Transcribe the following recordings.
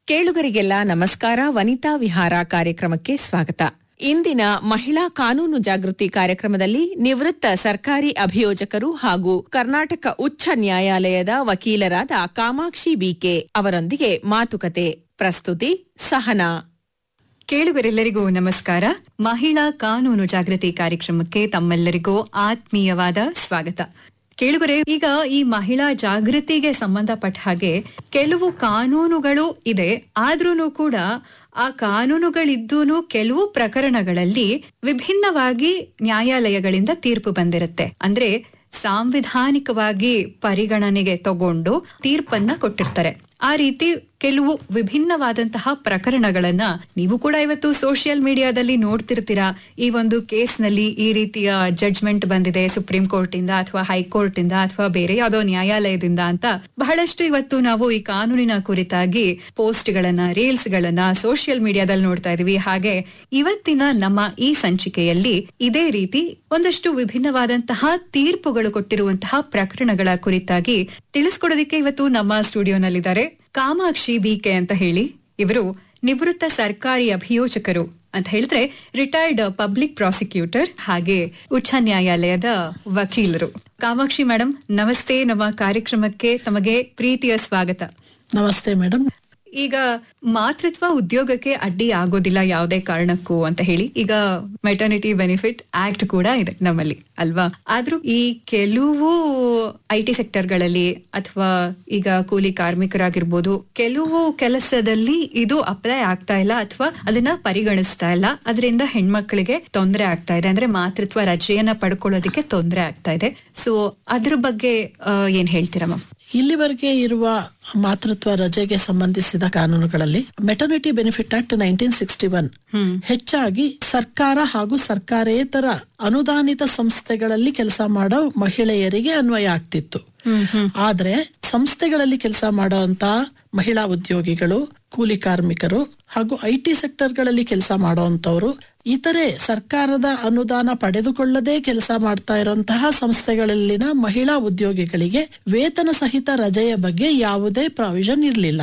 ಕೇಳುಗರಿಗೆಲ್ಲ ನಮಸ್ಕಾರ ವನಿತಾ ವಿಹಾರ ಕಾರ್ಯಕ್ರಮಕ್ಕೆ ಸ್ವಾಗತ ಇಂದಿನ ಮಹಿಳಾ ಕಾನೂನು ಜಾಗೃತಿ ಕಾರ್ಯಕ್ರಮದಲ್ಲಿ ನಿವೃತ್ತ ಸರ್ಕಾರಿ ಅಭಿಯೋಜಕರು ಹಾಗೂ ಕರ್ನಾಟಕ ಉಚ್ಚ ನ್ಯಾಯಾಲಯದ ವಕೀಲರಾದ ಕಾಮಾಕ್ಷಿ ಬಿಕೆ ಅವರೊಂದಿಗೆ ಮಾತುಕತೆ ಪ್ರಸ್ತುತಿ ಸಹನಾ ಕೇಳುಗರೆಲ್ಲರಿಗೂ ನಮಸ್ಕಾರ ಮಹಿಳಾ ಕಾನೂನು ಜಾಗೃತಿ ಕಾರ್ಯಕ್ರಮಕ್ಕೆ ತಮ್ಮೆಲ್ಲರಿಗೂ ಆತ್ಮೀಯವಾದ ಸ್ವಾಗತ ಕೇಳುಗರೆ ಈಗ ಈ ಮಹಿಳಾ ಜಾಗೃತಿಗೆ ಸಂಬಂಧಪಟ್ಟ ಹಾಗೆ ಕೆಲವು ಕಾನೂನುಗಳು ಇದೆ ಆದ್ರೂ ಕೂಡ ಆ ಕಾನೂನುಗಳಿದ್ದೂನು ಕೆಲವು ಪ್ರಕರಣಗಳಲ್ಲಿ ವಿಭಿನ್ನವಾಗಿ ನ್ಯಾಯಾಲಯಗಳಿಂದ ತೀರ್ಪು ಬಂದಿರುತ್ತೆ ಅಂದ್ರೆ ಸಾಂವಿಧಾನಿಕವಾಗಿ ಪರಿಗಣನೆಗೆ ತಗೊಂಡು ತೀರ್ಪನ್ನ ಕೊಟ್ಟಿರ್ತಾರೆ ಆ ರೀತಿ ಕೆಲವು ವಿಭಿನ್ನವಾದಂತಹ ಪ್ರಕರಣಗಳನ್ನ ನೀವು ಕೂಡ ಇವತ್ತು ಸೋಷಿಯಲ್ ಮೀಡಿಯಾದಲ್ಲಿ ನೋಡ್ತಿರ್ತೀರಾ ಈ ಒಂದು ಕೇಸ್ ನಲ್ಲಿ ಈ ರೀತಿಯ ಜಡ್ಜ್ಮೆಂಟ್ ಬಂದಿದೆ ಸುಪ್ರೀಂ ಕೋರ್ಟ್ ಇಂದ ಅಥವಾ ಹೈಕೋರ್ಟ್ ಇಂದ ಅಥವಾ ಬೇರೆ ಯಾವುದೋ ನ್ಯಾಯಾಲಯದಿಂದ ಅಂತ ಬಹಳಷ್ಟು ಇವತ್ತು ನಾವು ಈ ಕಾನೂನಿನ ಕುರಿತಾಗಿ ಪೋಸ್ಟ್ ಗಳನ್ನ ರೀಲ್ಸ್ ಗಳನ್ನ ಸೋಷಿಯಲ್ ಮೀಡಿಯಾದಲ್ಲಿ ನೋಡ್ತಾ ಇದೀವಿ ಹಾಗೆ ಇವತ್ತಿನ ನಮ್ಮ ಈ ಸಂಚಿಕೆಯಲ್ಲಿ ಇದೇ ರೀತಿ ಒಂದಷ್ಟು ವಿಭಿನ್ನವಾದಂತಹ ತೀರ್ಪುಗಳು ಕೊಟ್ಟಿರುವಂತಹ ಪ್ರಕರಣಗಳ ಕುರಿತಾಗಿ ತಿಳಿಸ್ಕೊಡೋದಕ್ಕೆ ಇವತ್ತು ನಮ್ಮ ಸ್ಟುಡಿಯೋನಲ್ಲಿದ್ದಾರೆ ಕಾಮಾಕ್ಷಿ ಬಿಕೆ ಅಂತ ಹೇಳಿ ಇವರು ನಿವೃತ್ತ ಸರ್ಕಾರಿ ಅಭಿಯೋಜಕರು ಅಂತ ಹೇಳಿದ್ರೆ ರಿಟೈರ್ಡ್ ಪಬ್ಲಿಕ್ ಪ್ರಾಸಿಕ್ಯೂಟರ್ ಹಾಗೆ ಉಚ್ಚ ನ್ಯಾಯಾಲಯದ ವಕೀಲರು ಕಾಮಾಕ್ಷಿ ಮೇಡಮ್ ನಮಸ್ತೆ ನಮ್ಮ ಕಾರ್ಯಕ್ರಮಕ್ಕೆ ತಮಗೆ ಪ್ರೀತಿಯ ಸ್ವಾಗತ ನಮಸ್ತೆ ಮೇಡಮ್ ಈಗ ಮಾತೃತ್ವ ಉದ್ಯೋಗಕ್ಕೆ ಅಡ್ಡಿ ಆಗೋದಿಲ್ಲ ಯಾವುದೇ ಕಾರಣಕ್ಕೂ ಅಂತ ಹೇಳಿ ಈಗ ಮೆಟರ್ನಿಟಿ ಬೆನಿಫಿಟ್ ಆಕ್ಟ್ ಕೂಡ ಇದೆ ನಮ್ಮಲ್ಲಿ ಅಲ್ವಾ ಆದ್ರೂ ಈ ಕೆಲವು ಐ ಟಿ ಸೆಕ್ಟರ್ಗಳಲ್ಲಿ ಅಥವಾ ಈಗ ಕೂಲಿ ಕಾರ್ಮಿಕರಾಗಿರ್ಬೋದು ಕೆಲವು ಕೆಲಸದಲ್ಲಿ ಇದು ಅಪ್ಲೈ ಆಗ್ತಾ ಇಲ್ಲ ಅಥವಾ ಅದನ್ನ ಪರಿಗಣಿಸ್ತಾ ಇಲ್ಲ ಅದರಿಂದ ಹೆಣ್ಮಕ್ಳಿಗೆ ತೊಂದರೆ ಆಗ್ತಾ ಇದೆ ಅಂದ್ರೆ ಮಾತೃತ್ವ ರಜೆಯನ್ನ ಪಡ್ಕೊಳ್ಳೋದಕ್ಕೆ ತೊಂದರೆ ಆಗ್ತಾ ಇದೆ ಸೊ ಅದ್ರ ಬಗ್ಗೆ ಆ, ಏನ್ ಹೇಳ್ತೀರಾ ಮ್ಯಾಮ್ ಇಲ್ಲಿವರೆಗೆ ಇರುವ ಮಾತೃತ್ವ ರಜೆಗೆ ಸಂಬಂಧಿಸಿದ ಕಾನೂನುಗಳಲ್ಲಿ maternity benefit act nineteen sixty one ಹೆಚ್ಚಾಗಿ ಸರ್ಕಾರ ಹಾಗೂ ಸರ್ಕಾರೇತರ ಅನುದಾನಿತ ಸಂಸ್ಥೆಗಳಲ್ಲಿ ಕೆಲಸ ಮಾಡೋ ಮಹಿಳೆಯರಿಗೆ ಅನ್ವಯ ಆಗ್ತಿತ್ತು ಆದ್ರೆ ಸಂಸ್ಥೆಗಳಲ್ಲಿ ಕೆಲಸ ಮಾಡುವಂತ ಮಹಿಳಾ ಉದ್ಯೋಗಿಗಳು ಕೂಲಿ ಕಾರ್ಮಿಕರು ಹಾಗೂ ಐ ಟಿ ಸೆಕ್ಟರ್ಗಳಲ್ಲಿ ಕೆಲಸ ಮಾಡುವಂತವ್ರು ಇತರೆ ಸರ್ಕಾರದ ಅನುದಾನ ಪಡೆದುಕೊಳ್ಳದೆ ಕೆಲಸ ಮಾಡ್ತಾ ಇರುವಂತಹ ಸಂಸ್ಥೆಗಳಲ್ಲಿನ ಮಹಿಳಾ ಉದ್ಯೋಗಿಗಳಿಗೆ ವೇತನ ಸಹಿತ ರಜೆಯ ಬಗ್ಗೆ ಯಾವುದೇ ಪ್ರಾವಿಷನ್ ಇರಲಿಲ್ಲ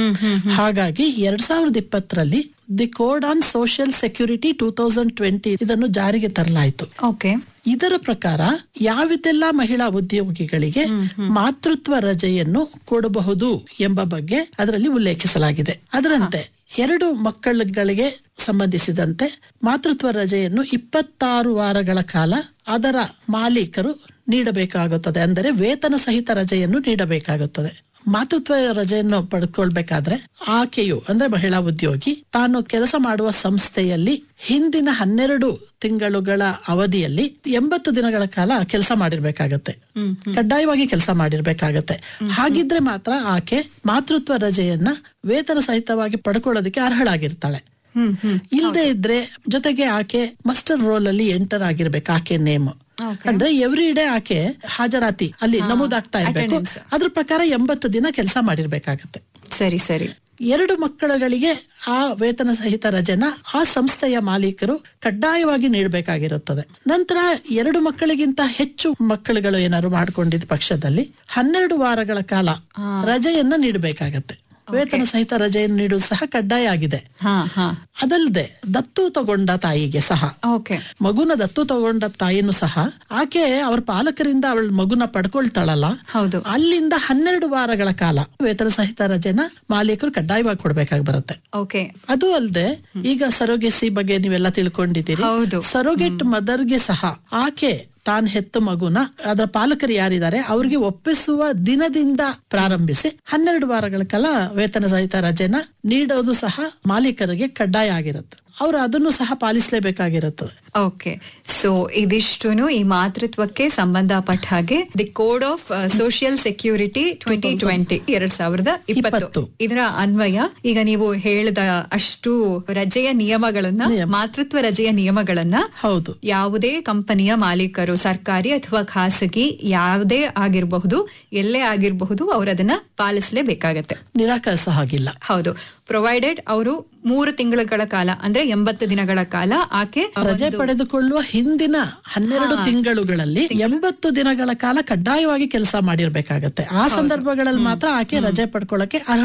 ಹಾಗಾಗಿ ಎರಡ್ ಸಾವಿರದ ಇಪ್ಪತ್ತರಲ್ಲಿ the code on social security two thousand twenty ಇದನ್ನು ಜಾರಿಗೆ ತರಲಾಯಿತು ಓಕೆ ಇದರ ಪ್ರಕಾರ ಯಾವಿದೆಲ್ಲ ಮಹಿಳಾ ಉದ್ಯೋಗಿಗಳಿಗೆ ಮಾತೃತ್ವ ರಜೆಯನ್ನು ಕೊಡಬಹುದು ಎಂಬ ಬಗ್ಗೆ ಅದರಲ್ಲಿ ಉಲ್ಲೇಖಿಸಲಾಗಿದೆ ಅದರಂತೆ ಎರಡು ಮಕ್ಕಳುಗಳಿಗೆ ಸಂಬಂಧಿಸಿದಂತೆ ಮಾತೃತ್ವ ರಜೆಯನ್ನು ಇಪ್ಪತ್ತಾರು ವಾರಗಳ ಕಾಲ ಅದರ ಮಾಲೀಕರು ನೀಡಬೇಕಾಗುತ್ತದೆ ಅಂದರೆ ವೇತನ ಸಹಿತ ರಜೆಯನ್ನು ನೀಡಬೇಕಾಗುತ್ತದೆ ಮಾತೃತ್ವ ರಜೆಯನ್ನು ಪಡ್ಕೊಳ್ಬೇಕಾದ್ರೆ ಆಕೆಯು ಅಂದ್ರೆ ಮಹಿಳಾ ಉದ್ಯೋಗಿ ತಾನು ಕೆಲಸ ಮಾಡುವ ಸಂಸ್ಥೆಯಲ್ಲಿ ಹಿಂದಿನ ಹನ್ನೆರಡು ತಿಂಗಳುಗಳ ಅವಧಿಯಲ್ಲಿ ಎಂಬತ್ತು ದಿನಗಳ ಕಾಲ ಕೆಲಸ ಮಾಡಿರ್ಬೇಕಾಗತ್ತೆ ಕಡ್ಡಾಯವಾಗಿ ಕೆಲಸ ಮಾಡಿರ್ಬೇಕಾಗತ್ತೆ ಹಾಗಿದ್ರೆ ಮಾತ್ರ ಆಕೆ ಮಾತೃತ್ವ ರಜೆಯನ್ನ ವೇತನ ಸಹಿತವಾಗಿ ಪಡ್ಕೊಳ್ಳೋದಕ್ಕೆ ಅರ್ಹಳಾಗಿರ್ತಾಳೆ ಹ್ಮ್ ಹ್ಮ್ ಇಲ್ಲದೆ ಇದ್ರೆ ಜೊತೆಗೆ ಆಕೆ ಮಸ್ಟರ್ ರೋಲ್ ಅಲ್ಲಿ ಎಂಟರ್ ಆಗಿರ್ಬೇಕು ಆಕೆ ನೇಮ್ Okay. ಅಂದ್ರೆ ಎವ್ರಿ ಡೇ ಆಕೆ ಹಾಜರಾತಿ ಅಲ್ಲಿ ನಮೂದಾಗ್ತಾ ಇರ್ಬೇಕು attendance. ಅದ್ರ ಪ್ರಕಾರ ಎಂಬತ್ತು ದಿನ ಕೆಲಸ ಮಾಡಿರ್ಬೇಕಾಗತ್ತೆ ಸರಿ ಸರಿ ಎರಡು ಮಕ್ಕಳುಗಳಿಗೆ ಆ ವೇತನ ಸಹಿತ ರಜೆನ ಆ ಸಂಸ್ಥೆಯ ಮಾಲೀಕರು ಕಡ್ಡಾಯವಾಗಿ ನೀಡಬೇಕಾಗಿರುತ್ತದೆ ನಂತರ ಎರಡು ಮಕ್ಕಳಿಗಿಂತ ಹೆಚ್ಚು ಮಕ್ಕಳುಗಳು ಏನಾದ್ರು ಮಾಡ್ಕೊಂಡಿದ್ದ ಪಕ್ಷದಲ್ಲಿ ಹನ್ನೆರಡು ವಾರಗಳ ಕಾಲ ರಜೆಯನ್ನ ನೀಡಬೇಕಾಗತ್ತೆ ವೇತನ ಸಹಿತ ರಜೆಯನ್ನು ನೀಡುವುದು ಸಹ ಕಡ್ಡಾಯ ಆಗಿದೆ ಹಾ ಹಾ ಅದಲ್ಲದೆ ದತ್ತು ತಗೊಂಡ ತಾಯಿಗೆ ಸಹ ಓಕೆ ಮಗುನ ದತ್ತು ತಗೊಂಡ ತಾಯಿನೂ ಸಹ ಆಕೆ ಅವ್ರ ಪಾಲಕರಿಂದ ಅವಳ ಮಗುನ ಪಡ್ಕೊಳ್ತಾಳಲ್ಲ ಹೌದು ಅಲ್ಲಿಂದ ಹನ್ನೆರಡು ವಾರಗಳ ಕಾಲ ವೇತನ ಸಹಿತ ರಜೆನ ಮಾಲೀಕರು ಕಡ್ಡಾಯವಾಗಿ ಕೊಡ್ಬೇಕಾಗಿ ಬರುತ್ತೆ ಓಕೆ ಅದು ಅಲ್ಲದೆ ಈಗ ಸರೋಗೆಸಿ ಬಗ್ಗೆ ನೀವೆಲ್ಲ ತಿಳ್ಕೊಂಡಿದ್ದೀರಿ ಹೌದು. ಸರೋಗೆಟ್ ಮದರ್ಗೆ ಸಹ ಆಕೆ ತಾನ್ ಹೆತ್ತ ಮಗುನ ಅದರ ಪಾಲಕರು ಯಾರಿದ್ದಾರೆ ಅವ್ರಿಗೆ ಒಪ್ಪಿಸುವ ದಿನದಿಂದ ಪ್ರಾರಂಭಿಸಿ ಹನ್ನೆರಡು ವಾರಗಳ ಕಾಲ ವೇತನ ಸಹಿತ ರಜೆನ ನೀಡೋದು ಸಹ ಮಾಲೀಕರಿಗೆ ಕಡ್ಡಾಯ ಆಗಿರುತ್ತೆ ಅವರು ಅದನ್ನು ಸಹ ಪಾಲಿಸಲೇಬೇಕಾಗಿರುತ್ತದೆ ಓಕೆ ಸೊ ಇದಿಷ್ಟುನು ಈ ಮಾತೃತ್ವಕ್ಕೆ ಸಂಬಂಧಪಟ್ಟ ಹಾಗೆ the code of social security twenty twenty ಎರಡ್ ಸಾವಿರದ ಇಪ್ಪತ್ತು ಇಪ್ಪತ್ತು. ಇದರ ಅನ್ವಯ ಈಗ ನೀವು ಹೇಳಿದ ಅಷ್ಟು ರಜೆಯ ನಿಯಮಗಳನ್ನ ಮಾತೃತ್ವ ರಜೆಯ ನಿಯಮಗಳನ್ನ ಹೌದು ಯಾವುದೇ ಕಂಪನಿಯ ಮಾಲೀಕರು ಸರ್ಕಾರಿ ಅಥವಾ ಖಾಸಗಿ ಯಾವುದೇ ಆಗಿರಬಹುದು ಎಲ್ಲೇ ಆಗಿರಬಹುದು ಅವರು ಅದನ್ನ ಪಾಲಿಸಲೇಬೇಕಾಗತ್ತೆ ನಿರಾಕರಿಸೋ ಹಾಗಿಲ್ಲ ಹೌದು ಪ್ರೊವೈಡೆಡ್ ಅವರು ಮೂರು ತಿಂಗಳುಗಳ ಕಾಲ ಅಂದ್ರೆ ಎಂಬತ್ತು ದಿನಗಳ ಕಾಲ ಆಕೆ ರಜೆ ಪಡೆದುಕೊಳ್ಳುವ ಹಿಂದಿನ ಹನ್ನೆರಡು ತಿಂಗಳುಗಳಲ್ಲಿ ಎಂಬತ್ತು ದಿನಗಳ ಕಾಲ ಕಡ್ಡಾಯವಾಗಿ ಕೆಲಸ ಮಾಡಿರ್ಬೇಕಾಗತ್ತೆ ಆ ಸಂದರ್ಭಗಳಲ್ಲಿ ಮಾತ್ರ ಆಕೆ ರಜೆ ಪಡ್ಕೊಳ್ಳಕ್ಕೆ ಅರ್ಹ